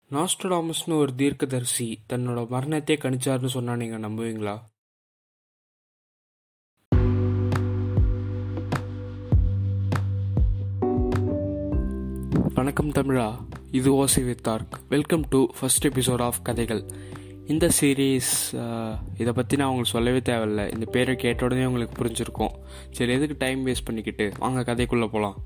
நாஸ்ட்ரடாமஸ்னு ஒரு தீர்க்கதரிசி தன்னோட மரணத்தையே கணிச்சாருன்னு சொன்னா நீங்க நம்புவீங்களா வணக்கம் தமிழா இது ஓசி வித்தார்க் welcome to first episode of கதைகள் இந்த சீரீஸ் இதை பற்றி நான் உங்களுக்கு சொல்லவே தேவையில்ல இந்த பேரை கேட்ட உடனே உங்களுக்கு புரிஞ்சிருக்கும் சரி எதுக்கு டைம் வேஸ்ட் பண்ணிக்கிட்டு வாங்க கதைக்குள்ளே போகலாம்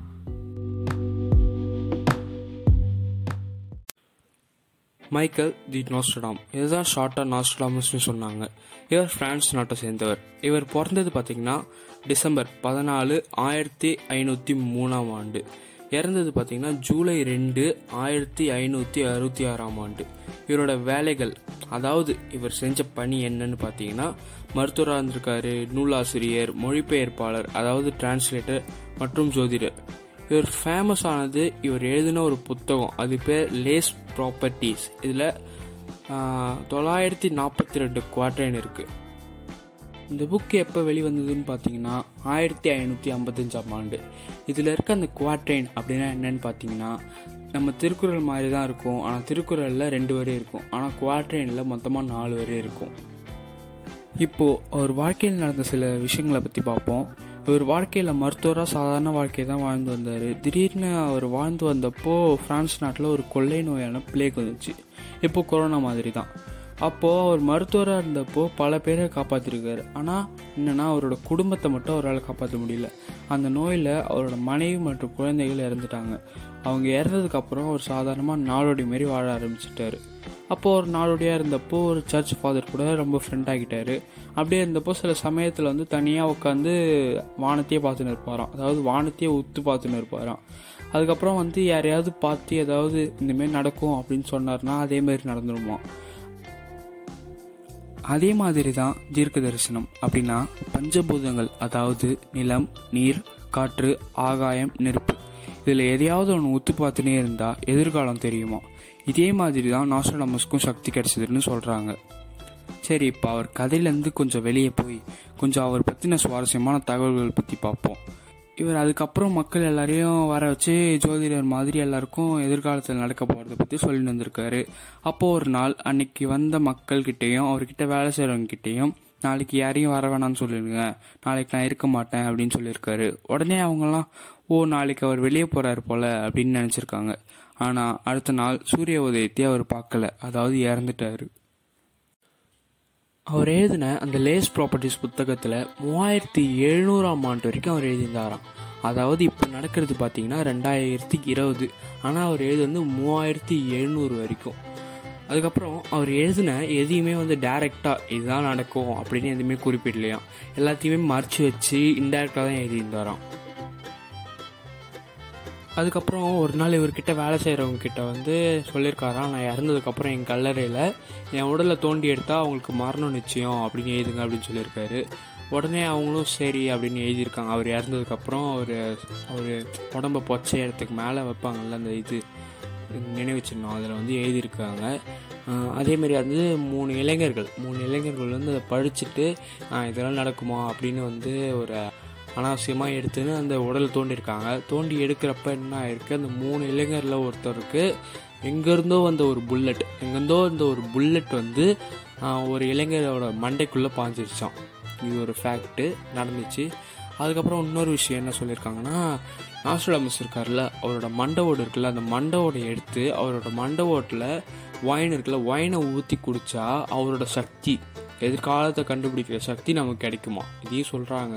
மைக்கேல் தி நோஸ்டடாம் இதுதான் ஷார்ட்டாக நாஸ்டடாமஸ்னு சொன்னாங்க இவர் பிரான்ஸ் நாட்டை சேர்ந்தவர் இவர் பிறந்தது பார்த்தீங்கன்னா டிசம்பர் பதினாலு ஆயிரத்தி ஐநூற்றி மூணாம் ஆண்டு இறந்தது பார்த்தீங்கன்னா ஜூலை ரெண்டு ஆயிரத்தி ஐநூற்றி அறுபத்தி ஆறாம் ஆண்டு இவரோட வேலைகள் அதாவது இவர் செஞ்ச பணி என்னன்னு பார்த்தீங்கன்னா மருத்துவராக இருந்திருக்காரு நூலாசிரியர் மொழிபெயர்ப்பாளர் அதாவது டிரான்ஸ்லேட்டர் மற்றும் ஜோதிடர் இவர் ஃபேமஸ் ஆனது இவர் எழுதின ஒரு புத்தகம் அது பேர் லேஸ் ப்ராப்பர்ட்டிஸ் இதில் தொள்ளாயிரத்தி நாற்பத்தி ரெண்டு குவாட்ரைன் இருக்குது இந்த புக் எப்போ வெளிவந்ததுன்னு பார்த்தீங்கன்னா ஆயிரத்தி ஐநூற்றி ஐம்பத்தஞ்சாம் ஆண்டு இதில் இருக்க அந்த குவாட்ரைன் அப்படின்னா என்னன்னு பார்த்தீங்கன்னா நம்ம திருக்குறள் மாதிரி தான் இருக்கும் ஆனால் திருக்குறளில் ரெண்டு வரி இருக்கும் ஆனால் குவாட்ரைனில் மொத்தமாக நாலு வரி இருக்கும் இப்போது அவர் வாழ்க்கையில் நடந்த சில விஷயங்களை பற்றி பார்ப்போம் இவர் வாழ்க்கையில் மருத்துவராக சாதாரண வாழ்க்கையை தான் வாழ்ந்து வந்தார் திடீர்னு அவர் வாழ்ந்து வந்தப்போ பிரான்ஸ் நாட்டில் ஒரு கொள்ளை நோயான பிளேக் வந்துச்சு இப்போ கொரோனா மாதிரி தான் அப்போது அவர் மருத்துவராக இருந்தப்போ பல பேரை காப்பாற்றிருக்காரு ஆனால் என்னென்னா அவரோட குடும்பத்தை மட்டும் அவரால் காப்பாற்ற முடியல அந்த நோயில் அவரோட மனைவி மற்றும் குழந்தைகள் இறந்துட்டாங்க அவங்க இறந்ததுக்கப்புறம் அவர் சாதாரணமாக நாடோடி மாரி வாழ ஆரம்பிச்சிட்டாரு அப்போது ஒரு நாடோடியாக இருந்தப்போ ஒரு சர்ச் ஃபாதர் கூட ரொம்ப ஃப்ரெண்ட் ஆகிட்டாரு அப்படியே இருந்தப்போ சில சமயத்தில் வந்து தனியாக உட்காந்து வானத்தையே பார்த்துன்னு இருப்பாராம் அதாவது வானத்தையே உத்து பார்த்துன்னு இருப்பாராம் அதுக்கப்புறம் வந்து யாரையாவது பார்த்து ஏதாவது இந்தமாரி நடக்கும் அப்படின்னு சொன்னார்னா அதேமாரி நடந்துருமா அதே மாதிரி தான் தீர்க்க தரிசனம் அப்படின்னா பஞ்சபூதங்கள் அதாவது நிலம் நீர் காற்று ஆகாயம் நெருப்பு இதில் எதையாவது ஒன்று ஒத்து பார்த்துனே இருந்தால் எதிர்காலம் தெரியுமா இதே மாதிரி தான் நாஸ்ட்ரடாமஸ்க்கும் சக்தி கிடைச்சதுன்னு சொல்கிறாங்க சரி இப்போ அவர் கதையிலேருந்து கொஞ்சம் வெளியே போய் கொஞ்சம் அவர் பற்றின சுவாரஸ்யமான தகவல்கள் பற்றி பார்ப்போம் இவர் அதுக்கப்புறம் மக்கள் எல்லாரையும் வர வச்சு ஜோதிடர் மாதிரி எல்லாருக்கும் எதிர்காலத்தில் நடக்க போகிறத பற்றி சொல்லிட்டு வந்திருக்காரு அப்போது ஒரு நாள் அன்னைக்கு வந்த மக்கள்கிட்டையும் அவர்கிட்ட வேலை செய்கிறவங்ககிட்டையும் நாளைக்கு யாரையும் வர வேணாம்னு சொல்லிடுங்க நாளைக்கு நான் இருக்க மாட்டேன் அப்படின்னு சொல்லியிருக்காரு உடனே அவங்கெல்லாம் ஓ நாளைக்கு அவர் வெளியே போகிறாரு போல அப்படின்னு நினச்சிருக்காங்க ஆனால் அடுத்த நாள் சூரிய உதயத்தை அவர் பார்க்கல அதாவது இறந்துட்டாரு அவர் எழுதின அந்த லேஸ் ப்ராப்பர்ட்டிஸ் புத்தகத்தில் மூவாயிரத்தி எழுநூறாம் ஆண்டு வரைக்கும் அவர் எழுதியிருந்தாராம் அதாவது இப்போ நடக்கிறது பார்த்தீங்கன்னா ரெண்டாயிரத்தி இருபது ஆனால் அவர் எழுது வந்து மூவாயிரத்தி எழுநூறு வரைக்கும் அதுக்கப்புறம் அவர் எழுதின எதையுமே வந்து டைரெக்டாக இதுதான் நடக்கும் அப்படின்னு எதுவுமே குறிப்பிடலையாம் எல்லாத்தையுமே மறைச்சு வச்சு இன்டைரக்டாக தான் எழுதியிருந்தாராம் அதுக்கப்புறம் ஒரு நாள் இவர்கிட்ட வேலை செய்கிறவங்க கிட்ட வந்து சொல்லியிருக்காராம் நான் இறந்ததுக்கப்புறம் என் கல்லறையில் என் உடலை தோண்டி எடுத்தால் அவங்களுக்கு மரணம் நிச்சயம் அப்படின்னு எழுதுங்க அப்படின்னு சொல்லியிருக்காரு உடனே அவங்களும் சரி அப்படின்னு எழுதியிருக்காங்க அவர் இறந்ததுக்கப்புறம் ஒரு ஒரு உடம்பை பொச்சை இடத்துக்கு மேலே வைப்பாங்கல்ல அந்த இது நினைவு சின்னம் அதில் வந்து எழுதியிருக்காங்க அதேமாரி வந்து மூணு இளைஞர்கள் மூணு இளைஞர்கள் வந்து அதை படிச்சுட்டு இதெல்லாம் நடக்குமா அப்படின்னு வந்து ஒரு அனாவசியமாக எடுத்துன்னு அந்த உடலை தோண்டியிருக்காங்க தோண்டி எடுக்கிறப்ப என்ன ஆயிருக்கு அந்த மூணு இளைஞரில் ஒருத்தருக்கு எங்கேருந்தோ வந்த ஒரு புல்லட் எங்கேருந்தோ இந்த ஒரு புல்லட் வந்து ஒரு இளைஞரோட மண்டைக்குள்ளே பாஞ்சிருச்சான் இது ஒரு ஃபேக்ட்டு நடந்துச்சு அதுக்கப்புறம் இன்னொரு விஷயம் என்ன சொல்லியிருக்காங்கன்னா நாஸ்ட்ரடாமஸ் இருக்கார்ல அவரோட மண்டை ஓடு இருக்குல்ல அந்த மண்டை ஓடை எடுத்து அவரோட மண்டை ஓட்டில் ஒயின் இருக்குல்ல ஒயினை ஊற்றி குடித்தா அவரோட சக்தி எதிர்காலத்தை கண்டுபிடிக்கிற சக்தி நமக்கு கிடைக்குமா இதையும் சொல்கிறாங்க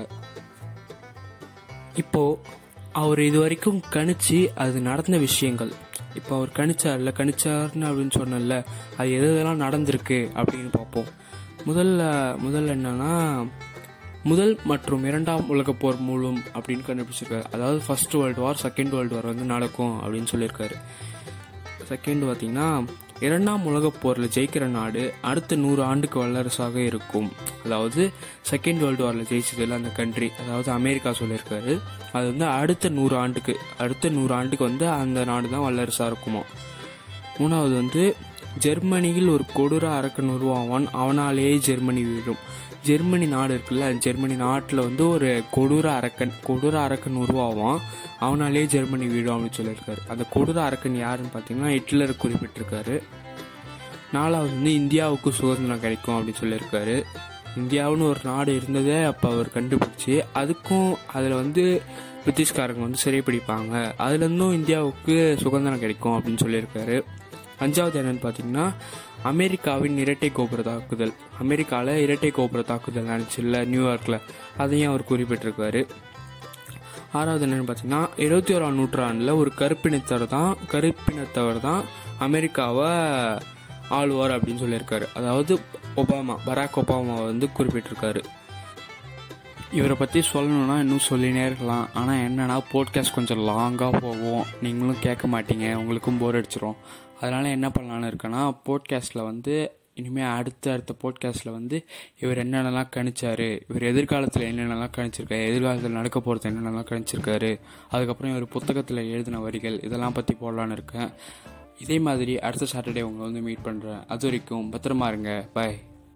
இப்போது அவர் இது வரைக்கும் கணிச்சு அது நடந்த விஷயங்கள் இப்போ அவர் கணிச்சார்ல கணிச்சார்னு அப்படின்னு சொன்னல அது எது எதெல்லாம் நடந்திருக்கு அப்படின்னு பார்ப்போம் முதல்ல முதல்ல என்னன்னா முதல் மற்றும் இரண்டாம் உலகப் போர் மூலம் அப்படின்னு கண்டுபிடிச்சிருக்காரு அதாவது first world war second world war வந்து நடக்கும் அப்படின்னு சொல்லியிருக்காரு செகண்ட் பார்த்தீங்கன்னா இரண்டாம் உலகப் போரில் ஜெயிக்கிற நாடு அடுத்த நூறு ஆண்டுக்கு வல்லரசாக இருக்கும் அதாவது செகண்ட் வேர்ல்டு வாரில் ஜெயிச்சதில் அந்த கண்ட்ரி அதாவது அமெரிக்கா சொல்லியிருக்காரு அது வந்து அடுத்த நூறு ஆண்டுக்கு அடுத்த நூறு ஆண்டுக்கு வந்து அந்த நாடு தான் வல்லரசாக இருக்குமா மூணாவது வந்து ஜெர்மனியில் ஒரு கொடூர அரக்கன் உருவாவான் அவனாலேயே ஜெர்மனி வீழும் ஜெர்மனி நாடு இருக்குல்ல ஜெர்மனி நாட்டில் வந்து ஒரு கொடூர அரக்கன் கொடூர அரக்கன் உருவாவான் அவனாலே ஜெர்மனி வீடும் அப்படின்னு சொல்லியிருக்காரு அந்த கொடூர அரக்கன் யாருன்னு பார்த்தீங்கன்னா ஹிட்லர் குறிப்பிட்டிருக்காரு நாலாவது வந்து இந்தியாவுக்கு சுதந்திரம் கிடைக்கும் அப்படின்னு சொல்லியிருக்காரு இந்தியாவுன்னு ஒரு நாடு இருந்ததே அப்போ அவர் கண்டுபிடிச்சி அதுக்கும் அதில் வந்து பிரிட்டிஷ்காரங்க வந்து சிறைப்பிடிப்பாங்க அதுலேருந்தும் இந்தியாவுக்கு சுதந்திரம் கிடைக்கும் அப்படின்னு சொல்லியிருக்காரு அஞ்சாவது என்னன்னு பார்த்தீங்கன்னா அமெரிக்காவின் இரட்டை கோபுர தாக்குதல் அமெரிக்காவில் இரட்டை கோபுர தாக்குதல் நடந்துச்சுல்ல நியூயார்க்கில் அதையும் அவர் குறிப்பிட்டிருக்காரு ஆறாவது என்னன்னு பார்த்தீங்கன்னா இருபத்தி ஓராம் நூற்றாண்டில் ஒரு கருப்பினத்தவர் தான் கருப்பினத்தவர் தான் அமெரிக்காவை ஆளுவார் அப்படின்னு சொல்லியிருக்காரு அதாவது ஒபாமா பராக் ஒபாமா வந்து குறிப்பிட்டிருக்காரு இவரை பற்றி சொல்லணும்னா இன்னும் சொல்லினே இருக்கலாம் ஆனால் என்னன்னா போட்காஸ்ட் கொஞ்சம் லாங்காக போகும் நீங்களும் கேட்க மாட்டீங்க உங்களுக்கும் போர் அடிச்சிரும் அதனால் என்ன பண்ணலான்னு இருக்கேன்னா போட்காஸ்ட்டில் வந்து இனிமேல் அடுத்த அடுத்த போட்காஸ்ட்டில் வந்து இவர் என்னென்னலாம் கணிச்சாரு இவர் எதிர்காலத்தில் என்னென்னலாம் கணிச்சிருக்காரு எதிர்காலத்தில் நடக்க போகிறது என்னென்னலாம் கணிச்சிருக்காரு அதுக்கப்புறம் இவர் புத்தகத்தில் எழுதின வரிகள் இதெல்லாம் பற்றி போடலான்னு இருக்கேன் இதே மாதிரி அடுத்த சாட்டர்டே உங்களை வந்து மீட் பண்ணுறேன் அது வரைக்கும் பத்திரமா இருங்க பாய்